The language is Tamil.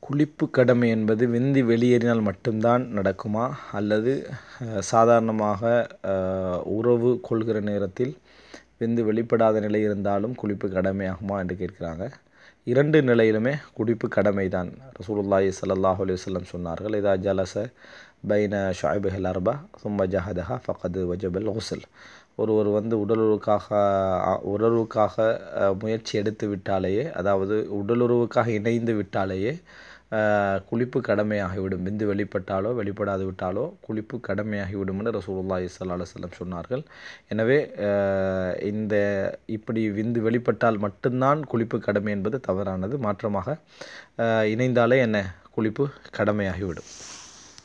குளிப்பு கடமை என்பது விந்து வெளியேறினால் மட்டும்தான் நடக்குமா அல்லது சாதாரணமாக உறவு கொள்கிற நேரத்தில் விந்து வெளிப்படாத நிலை இருந்தாலும் குளிப்பு கடமையாகுமா என்று கேட்கிறாங்க இரண்டு நிலையிலுமே குளிப்பு கடமை தான் ரசூலுல்லாஹி ஸல்லல்லாஹு அலைஹி வஸல்லம் சொன்னார்கள் இதா ஜலச பைன ஷாய்புஹல் அர்பா சும்ம ஜஹதஹா ஃபகது வஜபல் ஹுசல் ஒருவர் வந்து உடலுறவுக்காக உடலுறவுக்காக முயற்சி எடுத்து விட்டாலேயே அதாவது உடலுறவுக்காக இணைந்து விட்டாலேயே குளிப்பு கடமையாகிவிடும் விந்து வெளிப்பட்டாலோ வெளிப்படாது விட்டாலோ குளிப்பு கடமையாகிவிடும் என்று ரசூலுல்லாஹி ஸல்லல்லாஹு அலைஹி வஸல்லம் சொன்னார்கள் எனவே இந்த இப்படி விந்து வெளிப்பட்டால் மட்டும்தான் குளிப்பு கடமை என்பது தவறானது மாற்றமாக இணைந்தாலே என்ன குளிப்பு கடமையாகிவிடும்